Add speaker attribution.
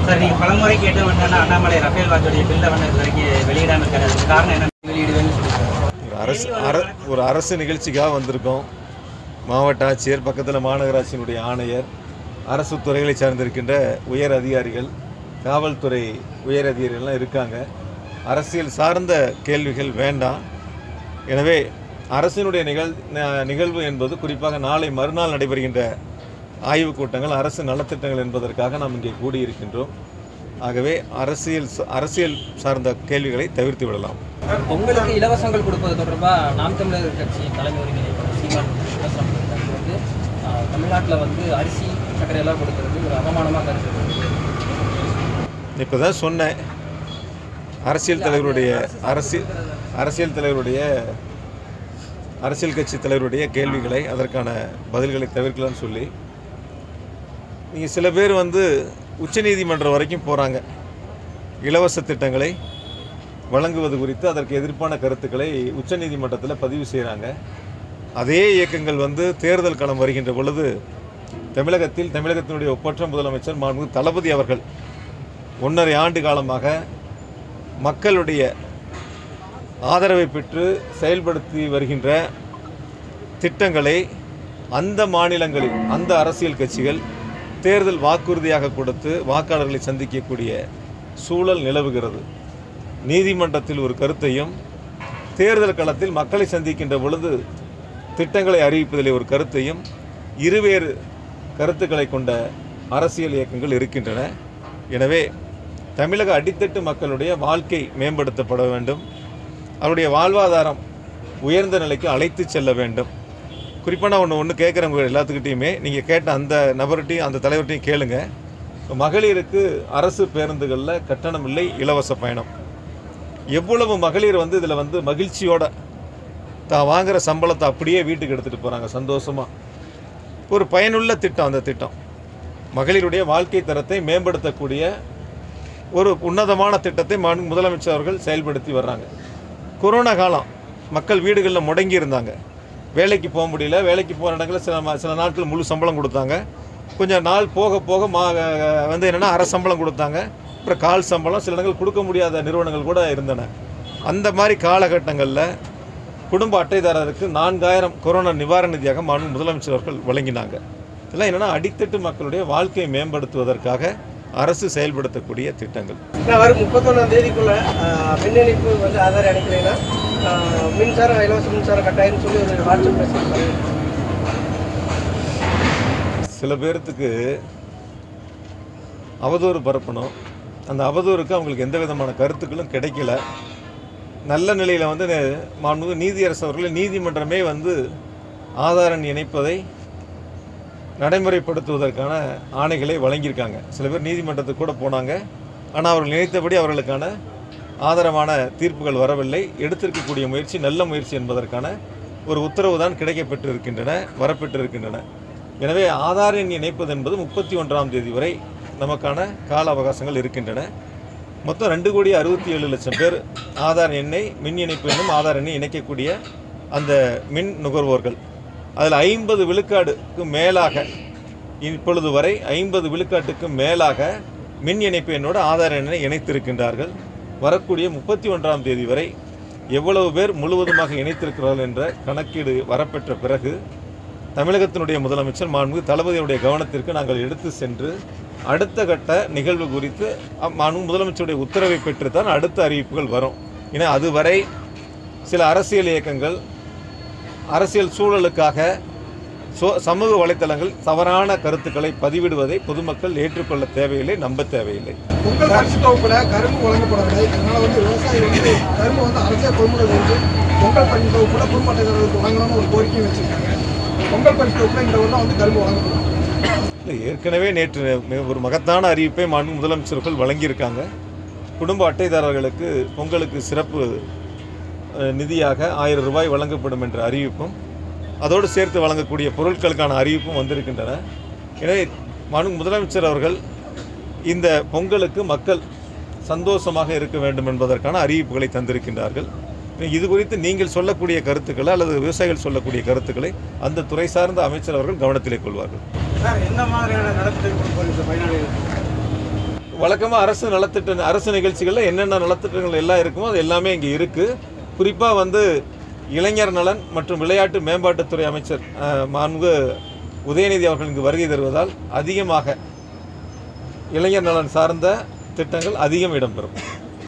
Speaker 1: Sir நீங்க பலமுறை கேட்டு வந்தா அண்ணாமலை ரஃபேல் வார்த்தையுடைய பில்லை வந்து இது வரைக்கும் வெளியிடாம இருக்காரு அதுக்கு காரணம் என்ன வெளியிடுவேன்னு சொல்லியிருக்காரு
Speaker 2: ஒரு அரசு அர ஒரு அரசு நிகழ்ச்சிக்காக வந்திருக்கோம் மாவட்ட ஆட்சியர் பக்கத்தில் மாநகராட்சியினுடைய ஆணையர் அரசு துறைகளை சார்ந்திருக்கின்ற உயர் அதிகாரிகள் காவல்துறை உயர் அதிகாரிகள்லாம் இருக்காங்க அரசியல் சார்ந்த கேள்விகள் வேண்டாம் எனவே அரசினுடைய நிகழ் ந- நிகழ்வு என்பது குறிப்பாக நாளை மறுநாள் நடைபெறுகின்ற ஆய்வுக் கூட்டங்கள் அரசு நலத்திட்டங்கள் என்பதற்காக நாம் இங்கே கூடியிருக்கின்றோம் ஆகவே அரசியல் ச- அரசியல் சார்ந்த கேள்விகளை தவிர்த்து விடலாம்
Speaker 3: பொங்கலுக்கு இலவசங்கள் கொடுப்பது தொடர்பாக நாம் தமிழர் கட்சி தலைமை ஒருங்கிணைப்பாளர் சீமான் விமர்சனம் பண்ணியிருக்காரு. வந்து ஆஹ், தமிழ்நாட்டில் வந்து அரிசி சர்க்கரை எல்லாம் கொடுக்கறது ஒரு அவமானமாக கருது
Speaker 2: இப்போ தான் சொன்னேன் அரசியல் தலைவருடைய அரசியல் அரசியல் தலைவருடைய அரசியல் கட்சி தலைவருடைய கேள்விகளை அதற்கான பதில்களை தவிர்க்கலாம்னு சொல்லி நீங்கள் சில பேர் வந்து உச்சநீதிமன்றம் வரைக்கும் போகிறாங்க இலவச திட்டங்களை வழங்குவது குறித்து அதற்கு எதிர்ப்பான கருத்துக்களை உச்சநீதிமன்றத்தில் பதிவு செய்கிறாங்க அதே இயக்கங்கள் வந்து தேர்தல் களம் வருகின்ற பொழுது தமிழகத்தில் தமிழகத்தினுடைய ஒப்பற்ற முதலமைச்சர் மாண்புமிகு தளபதி அவர்கள் ஒன்றரை ஆண்டு காலமாக மக்களுடைய ஆதரவை பெற்று செயல்படுத்தி வருகின்ற திட்டங்களை அந்த மாநிலங்களில் அந்த அரசியல் கட்சிகள் தேர்தல் வாக்குறுதியாக கொடுத்து வாக்காளர்களை சந்திக்கக்கூடிய சூழல் நிலவுகிறது நீதிமன்றத்தில் ஒரு கருத்தையும் தேர்தல் களத்தில் மக்களை சந்திக்கின்ற பொழுது திட்டங்களை அறிவிப்பதிலே ஒரு கருத்தையும் இருவேறு கருத்துக்களை கொண்ட அரசியல் இயக்கங்கள் இருக்கின்றன எனவே தமிழக அடித்தட்டு மக்களுடைய வாழ்க்கை மேம்படுத்தப்பட வேண்டும் அவருடைய வாழ்வாதாரம் உயர்ந்த நிலைக்கு அழைத்து செல்ல வேண்டும் குறிப்பாக நான் ஒன்று ஒன்று கேட்குறேன் உங்கள் எல்லாத்துக்கிட்டையுமே நீங்கள் கேட்ட அந்த நபர்கிட்டையும் அந்த தலைவர்கிட்டையும் கேளுங்க இப்ப மகளிருக்கு அரசு பேருந்துகளில் கட்டணம் இல்லை இலவச பயணம் எவ்வளவு மகளிர் வந்து இதில் வந்து மகிழ்ச்சியோட தான் வாங்குற சம்பளத்தை அப்படியே வீட்டுக்கு எடுத்துகிட்டு போகிறாங்க சந்தோஷமாக ஒரு பயனுள்ள திட்டம் அந்த திட்டம் மகளிருடைய வாழ்க்கை தரத்தை மேம்படுத்தக்கூடிய ஒரு உன்னதமான திட்டத்தை மாண்பு முதலமைச்சர் அவர்கள் செயல்படுத்தி வர்றாங்க கொரோனா காலம் மக்கள் வீடுகளில் முடங்கி இருந்தாங்க வேலைக்கு போக முடியல வேலைக்கு போகிற இடங்களில் சில ம- சில நாட்கள் முழு சம்பளம் கொடுத்தாங்க கொஞ்சம் நாள் போக போக மா வந்து என்னென்னா அரை சம்பளம் கொடுத்தாங்க அப்புறம் கால் சம்பளம் சில இடங்கள் கொடுக்க முடியாத நிறுவனங்கள் கூட இருந்தன அந்த மாதிரி காலகட்டங்களில் குடும்ப அட்டைதாரருக்கு நான்காயிரம் கொரோனா நிவாரண நிதியாக மாண்பு முதலமைச்சர் அவர்கள் வழங்கினாங்க இதெல்லாம் என்னென்னா அடித்தட்டு மக்களுடைய வாழ்க்கையை மேம்படுத்துவதற்காக அரசு செயல்படுத்தக்கூடிய திட்டங்கள்
Speaker 4: நான் வரும் முப்பத்தொன்னாம் தேதிக்குள்ள ஆஹ், மின் இணைப்பு வந்து ஆதார் அனுப்பினீங்கன்னா ஆஹ், மின்சாரம் இலவச மின்சாரம் கட்டாயம்னு சொல்லி ஒரு வாட்ஸ்அப் மெசேஜ் பண்ணுங்க
Speaker 2: சில பேர்த்துக்கு அவதூறு பரப்பணும் அந்த அவதூறுக்கு அவங்களுக்கு எந்த விதமான கருத்துக்களும் கிடைக்கல நல்ல நிலையில் வந்து நே- மாண்புமிகு நீதியரசு அவர்கள் நீதிமன்றமே வந்து ஆதாரன் இணைப்பதை நடைமுறைப்படுத்துவதற்கான ஆணைகளை வழங்கியிருக்காங்க சில பேர் நீதிமன்றத்துக்கு கூட போனாங்க ஆனால் அவர்கள் நினைத்தபடி அவர்களுக்கான ஆதரவான தீர்ப்புகள் வரவில்லை எடுத்திருக்கக்கூடிய முயற்சி நல்ல முயற்சி என்பதற்கான ஒரு உத்தரவு தான் கிடைக்கப்பெற்று இருக்கின்றன வரப்பெற்று இருக்கின்றன எனவே ஆதார் எண் இணைப்பது என்பது முப்பத்தி ஒன்றாம் தேதி வரை நமக்கான கால அவகாசங்கள் இருக்கின்றன மொத்தம் ரெண்டு கோடி அறுபத்தி ஏழு லட்சம் பேர் ஆதார் எண்ணை மின் இணைப்பு எண்ணும் ஆதார் எண்ணை இணைக்கக்கூடிய அந்த மின் நுகர்வோர்கள் அதில் ஐம்பது விழுக்காடுக்கு மேலாக இப்பொழுது வரை ஐம்பது விழுக்காட்டுக்கு மேலாக மின் இணைப்பு எண்ணோடு ஆதார் எண்ணை இணைத்திருக்கின்றார்கள் வரக்கூடிய முப்பத்தி ஒன்றாம் தேதி வரை எவ்வளவு பேர் முழுவதுமாக இணைத்திருக்கிறார்கள் என்ற கணக்கீடு வரப்பெற்ற பிறகு தமிழகத்தினுடைய முதலமைச்சர் மாண்புமிகு தளபதியுடைய கவனத்திற்கு நாங்கள் எடுத்து சென்று அடுத்த கட்ட நிகழ்வு குறித்து அ- மாண்புமிகு முதலமைச்சருடைய உத்தரவை பெற்று தான் அடுத்த அறிவிப்புகள் வரும் ஏன்னா அதுவரை சில அரசியல் இயக்கங்கள் அரசியல் சூழலுக்காக சோ சமூக வலைத்தளங்கள் தவறான கருத்துக்களை பதிவிடுவதை பொதுமக்கள் ஏற்றுக்கொள்ள தேவையில்லை நம்ப தேவையில்லை
Speaker 5: பொங்கல் பரிசு தொகுப்புல கரும்பு வழங்கப்படவில்லை அதனால வந்து விவசாயி வந்து கரும்பு வந்து அரசியல் கொள்முதல் செஞ்சு பொங்கல் பரிசு தொகுப்புல குடும்ப அட்டைதாரர்களுக்கு வழங்கணும்னு ஒரு கோரிக்கையும் வச்சிருக்காங்க பொங்கல் பரிசு தொகுப்புல இந்த வருடம் வந்து கரும்பு வழங்கப்படும்
Speaker 2: இல்லை, ஏற்கனவே நேற்று மிக ஒரு மகத்தான அறிவிப்பை மாண்பு முதலமைச்சர்கள் வழங்கியிருக்காங்க குடும்ப அட்டைதாரர்களுக்கு பொங்கலுக்கு சிறப்பு அஹ், நிதியாக ஆயிரம் ரூபாய் வழங்கப்படும் என்ற அறிவிப்பும் அதோடு சேர்த்து வழங்கக்கூடிய பொருட்களுக்கான அறிவிப்பும் வந்திருக்கின்றன எனவே மாண்பு முதலமைச்சர் அவர்கள் இந்த பொங்கலுக்கு மக்கள் சந்தோஷமாக இருக்க வேண்டும் என்பதற்கான அறிவிப்புகளை தந்திருக்கின்றார்கள் இது குறித்து நீங்கள் சொல்லக்கூடிய கருத்துக்களை அல்லது விவசாயிகள் சொல்லக்கூடிய கருத்துக்களை அந்த துறை சார்ந்த அமைச்சர் அவர்கள் கவனத்திலே கொள்வார்கள்
Speaker 4: சார் எந்த மாதிரியான நலத்திட்டங்கள் கொடுப்போம் இந்த பயனாளிகளுக்கு
Speaker 2: வழக்கமாக அரசு நலத்திட்ட அரசு நிகழ்ச்சிகளில் என்னென்ன நலத்திட்டங்கள் எல்லாம் இருக்குமோ அது எல்லாமே இங்கே இருக்குது குறிப்பாக வந்து இளைஞர் நலன் மற்றும் விளையாட்டு மேம்பாட்டுத்துறை அமைச்சர் அஹ், மாண்பு உதயநிதி அவர்கள் இங்கு வருகை தருவதால் அதிகமாக இளைஞர் நலன் சார்ந்த திட்டங்கள் அதிகம் இடம்பெறும்